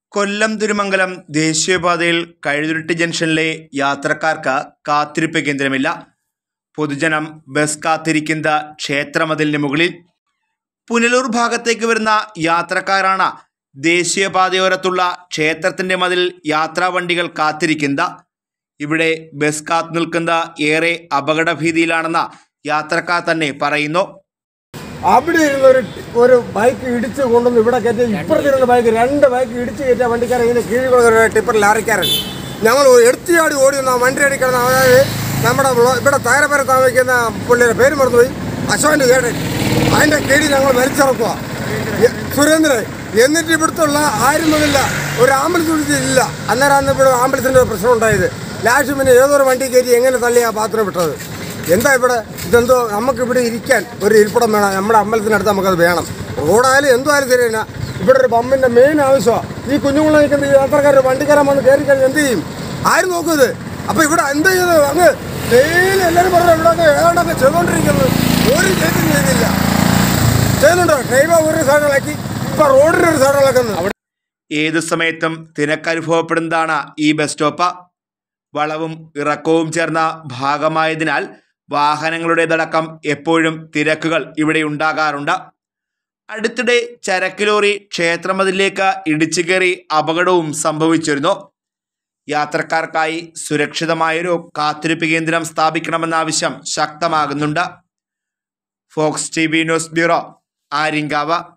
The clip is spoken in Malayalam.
കൊല്ലം തിരുമംഗലം ദേശീയപാതയിൽ കഴുതുരുട്ടി ജംഗ്ഷനിലെ യാത്രക്കാർക്ക് കാത്തിരിപ്പ് കേന്ദ്രമില്ല പൊതുജനം ബസ് കാത്തിരിക്കുന്ന ക്ഷേത്രമതിലിന് മുകളിൽ പുനലൂർ ഭാഗത്തേക്ക് വരുന്ന യാത്രക്കാരാണ് ദേശീയപാതയോരത്തുള്ള ക്ഷേത്രത്തിൻ്റെ മതിൽ യാത്രാവണ്ടികൾ കാത്തിരിക്കുന്ന ഇവിടെ ബസ് കാത്തു നിൽക്കുന്ന ഏറെ അപകടഭീതിയിലാണെന്ന് യാത്രക്കാർ തന്നെ പറയുന്നു അവിടെ ഇരുന്ന ഒരു ഒരു ബൈക്ക് ഇടിച്ച് കൊണ്ടുവന്ന് ഇവിടെ കയറ്റി ഇപ്പുറത്തിരുന്ന ബൈക്ക് രണ്ട് ബൈക്ക് ഇടിച്ച് കയറ്റിയ വണ്ടിക്കാരൻ ഇതിന് കീഴിൽ ഒരു ടിപ്പർ ലാറിക്കാരൻ ഞങ്ങൾ എടുത്തിയാടി ഓടി വന്ന ആ വണ്ടി അടിക്കണം അതായത് നമ്മുടെ ബ്ലോ- ഇവിടെ താരപ്പര താമസിക്കുന്ന പുള്ളിയുടെ പേര് മറന്നുപോയി അശോകൻ്റെ ചേട്ടൻ അതിൻ്റെ കീഴിൽ ഞങ്ങൾ വലിച്ചിറക്കുക എ- സുരേന്ദ്രൻ എന്നിട്ട് ഇവിടുത്തുള്ള ആരും വന്നില്ല ഒരു ആംബുലൻസ് വിളിച്ചില്ല അന്നേരം അന്ന് ഇവിടെ ആംബുലൻസിൻ്റെ ഒരു പ്രശ്നം ഉണ്ടായത് ലാസ്റ്റ് പിന്നെ ഏതൊരു വണ്ടി കയറ്റി എങ്ങനെ തള്ളി ആ പാത്രം വിട്ടത് എന്താ ഇവിടെ ഇതെന്തോ നമുക്ക് ഇവിടെ ഇരിക്കാൻ ഒരു ഇരിപ്പിടം വേണം നമ്മുടെ അമ്പലത്തിനടുത്ത് നമുക്കത് വേണം റോഡായാലും എന്തോ ആയാലും ശരി തന്നെ ഇവിടെ ഒരു പമ്പിന്റെ മെയിൻ ആവശ്യമാണ് ഈ കുഞ്ഞുങ്ങളെ നിൽക്കുന്ന ഈ യാത്രക്കാർ വണ്ടിക്കാരൻ വന്ന് കയറി കഴിഞ്ഞാൽ എന്ത് ചെയ്യും ആരും നോക്കുന്നത് അപ്പൊ ഇവിടെ എന്ത് ചെയ്യുന്നത് അങ്ങ് ഡെയിലി എല്ലാവരും പറഞ്ഞു ഇവിടെ അങ്ങ് ഏതാണ്ടൊക്കെ ചെയ്തുകൊണ്ടിരിക്കുന്നത് ഒരു ചെയ്തും ചെയ്യുന്നില്ല ചെയ്യുന്നുണ്ടോ ഡ്രൈവർ ഒരു സൈഡിലാക്കി ഇപ്പൊ റോഡിന് ഒരു സൈഡിലാക്കുന്നത് ഏതു സമയത്തും തിരക്കനുഭവപ്പെടുന്നതാണ് ഈ ബസ് സ്റ്റോപ്പ് വളവും ഇറക്കവും ചേർന്ന ഭാഗമായതിനാൽ വാഹനങ്ങളുടേതടക്കം എപ്പോഴും തിരക്കുകൾ ഇവിടെ ഉണ്ടാകാറുണ്ട് അടുത്തിടെ ചരക്ക് ലോറി ക്ഷേത്രമതിലേക്ക് ഇടിച്ചു കയറി അപകടവും സംഭവിച്ചിരുന്നു യാത്രക്കാർക്കായി സുരക്ഷിതമായൊരു കാത്തിരിപ്പ് കേന്ദ്രം സ്ഥാപിക്കണമെന്ന ആവശ്യം ശക്തമാകുന്നുണ്ട് Fox T V news bureau Aryankavu